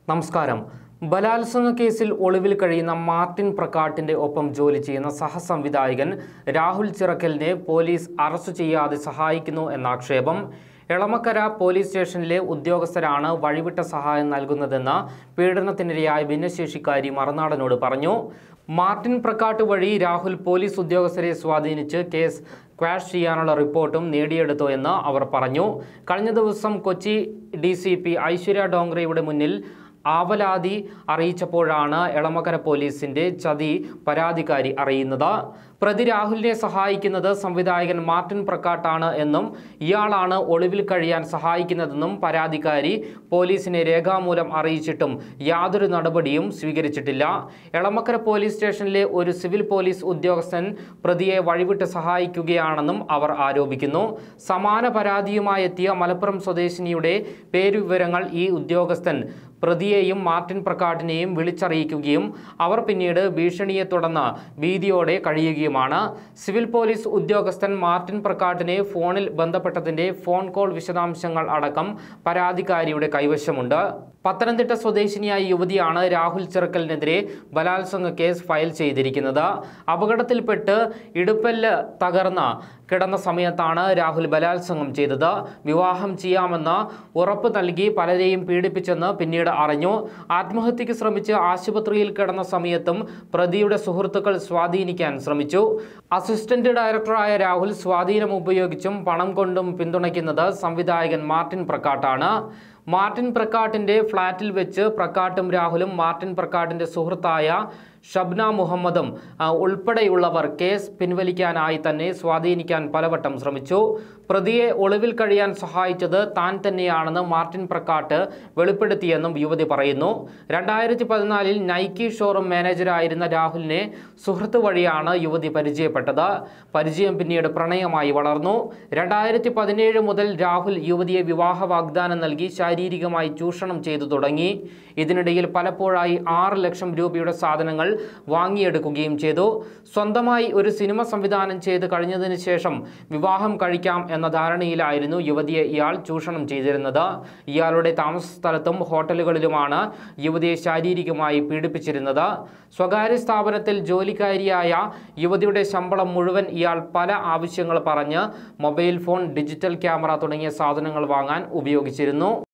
നമസ്കാരം ബലാത്സംഗ കേസിൽ ഒളിവിൽ കഴിയുന്ന മാർട്ടിൻ പ്രക്കാട്ടിന്റെ ഒപ്പം ജോലി ചെയ്യുന്ന സഹസംവിധായകൻ രാഹുൽ ചിറക്കലിനെ പോലീസ് അറസ്റ്റ് ചെയ്യാതെ സഹായിക്കുന്നു എന്ന ആക്ഷേപം എളമക്കര പോലീസ് സ്റ്റേഷനിലെ ഉദ്യോഗസ്ഥരാണ് വഴിവിട്ട സഹായം നൽകുന്നതെന്ന് പീഡനത്തിനിരയായ ഭിന്നശേഷിക്കാരി മറുനാടനോട് പറഞ്ഞു മാർട്ടിൻ പ്രക്കാട്ട് വഴി രാഹുൽ പോലീസ് ഉദ്യോഗസ്ഥരെ സ്വാധീനിച്ച് കേസ് ക്വാഷ് ചെയ്യാനുള്ള റിപ്പോർട്ടും നേടിയെടുത്തു എന്ന് അവർ പറഞ്ഞു കഴിഞ്ഞ ദിവസം Kochi D C P Aishwarya ഡോങ്റയുടെ മുന്നിൽ ആവലാതി അറിയിച്ചപ്പോഴാണ് എളമക്കര പോലീസിന്റെ ചതി പരാതിക്കാരി അറിയുന്നത് പ്രതി രാഹുലിനെ സഹായിക്കുന്നത് സംവിധായകൻ മാർട്ടിൻ പ്രക്കാട്ടാണ് എന്നും ഇയാളാണ് ഒളിവിൽ കഴിയാൻ സഹായിക്കുന്നതെന്നും പരാതിക്കാരി പോലീസിനെ രേഖാമൂലം അറിയിച്ചിട്ടും യാതൊരു നടപടിയും സ്വീകരിച്ചിട്ടില്ല എളമക്കര പോലീസ് സ്റ്റേഷനിലെ ഒരു സിവിൽ പോലീസ് ഉദ്യോഗസ്ഥൻ പ്രതിയെ വഴിവിട്ട് സഹായിക്കുകയാണെന്നും അവർ ആരോപിക്കുന്നു സമാന പരാതിയുമായി എത്തിയ മലപ്പുറം സ്വദേശിനിയുടെ പേരുവിവരങ്ങൾ ഈ ഉദ്യോഗസ്ഥൻ പ്രതിയെയും മാർട്ടിൻ പ്രക്കാട്ടിനെയും വിളിച്ചറിയിക്കുകയും അവർ പിന്നീട് ഭീഷണിയെ തുടർന്ന് ഭീതിയോടെ കഴിയുകയുമാണ് സിവിൽ പോലീസ് ഉദ്യോഗസ്ഥൻ മാർട്ടിൻ പ്രക്കാട്ടിനെ ഫോണിൽ ബന്ധപ്പെട്ടതിന്റെ ഫോൺ കോൾ വിശദാംശങ്ങൾ അടക്കം പരാതിക്കാരിയുടെ കൈവശമുണ്ട് പത്തനംതിട്ട സ്വദേശിനിയായ യുവതിയാണ് രാഹുൽ ചെറുക്കലിനെതിരെ ബലാത്സംഗ കേസ് ഫയൽ ചെയ്തിരിക്കുന്നത് അപകടത്തിൽപ്പെട്ട് ഇടുപ്പല്ല് തകർന്ന് കിടന്ന സമയത്താണ് രാഹുൽ ബലാത്സംഗം ചെയ്തത് വിവാഹം ചെയ്യാമെന്ന് ഉറപ്പ് നൽകി പലരെയും പീഡിപ്പിച്ചെന്ന് പിന്നീട് അറിഞ്ഞു ആത്മഹത്യക്ക് ശ്രമിച്ച് ആശുപത്രിയിൽ കിടന്ന സമയത്തും പ്രതിയുടെ സുഹൃത്തുക്കൾ സ്വാധീനിക്കാൻ ശ്രമിച്ചു അസിസ്റ്റന്റ് ഡയറക്ടറായ രാഹുൽ സ്വാധീനം ഉപയോഗിച്ചും പണം കൊണ്ടും പിന്തുണയ്ക്കുന്നത് സംവിധായകൻ മാർട്ടിൻ പ്രക്കാട്ടാണ് മാർട്ടിൻ പ്രക്കാട്ടിന്റെ ഫ്ളാറ്റിൽ വെച്ച് പ്രക്കാട്ടും രാഹുലും മാർട്ടിൻ പ്രക്കാട്ടിന്റെ സുഹൃത്തായ ഷബ്ന മുഹമ്മദും ആ, ഉൾപ്പെടെയുള്ളവർ കേസ് പിൻവലിക്കാനായി തന്നെ സ്വാധീനിക്കാൻ പലവട്ടം ശ്രമിച്ചു പ്രതിയെ ഒളിവിൽ കഴിയാൻ സഹായിച്ചത് താൻ തന്നെയാണെന്ന് മാർട്ടിൻ പ്രക്കാട്ട് വെളിപ്പെടുത്തിയെന്നും യുവതി പറയുന്നു രണ്ടായിരത്തി പതിനാലിൽ നൈക്കി ഷോറൂം മാനേജരായിരുന്ന രാഹുലിനെ സുഹൃത്ത് വഴിയാണ് യുവതി പരിചയപ്പെട്ടത് പരിചയം പിന്നീട് പ്രണയമായി വളർന്നു രണ്ടായിരത്തി പതിനേഴ് മുതൽ രാഹുൽ യുവതിയെ വിവാഹ വാഗ്ദാനം നൽകി ശാരീരികമായി ചൂഷണം ചെയ്തു തുടങ്ങി ഇതിനിടയിൽ പലപ്പോഴായി ആറ് ലക്ഷം രൂപയുടെ സാധനങ്ങൾ വാങ്ങിയെടുക്കുകയും ചെയ്തു സ്വന്തമായി ഒരു സിനിമ സംവിധാനം ചെയ്ത് കഴിഞ്ഞതിന് ശേഷം വിവാഹം കഴിക്കാം എന്ന ധാരണയിലായിരുന്നു യുവതിയെ ഇയാൾ ചൂഷണം ചെയ്തിരുന്നത് ഇയാളുടെ താമസ സ്ഥലത്തും ഹോട്ടലുകളിലുമാണ് യുവതിയെ ശാരീരികമായി പീഡിപ്പിച്ചിരുന്നത് സ്വകാര്യ സ്ഥാപനത്തിൽ ജോലിക്കാരിയായ യുവതിയുടെ ശമ്പളം മുഴുവൻ ഇയാൾ പല ആവശ്യങ്ങൾ പറഞ്ഞ് മൊബൈൽ ഫോൺ ഡിജിറ്റൽ ക്യാമറ തുടങ്ങിയ സാധനങ്ങൾ വാങ്ങാൻ ഉപയോഗിച്ചിരുന്നു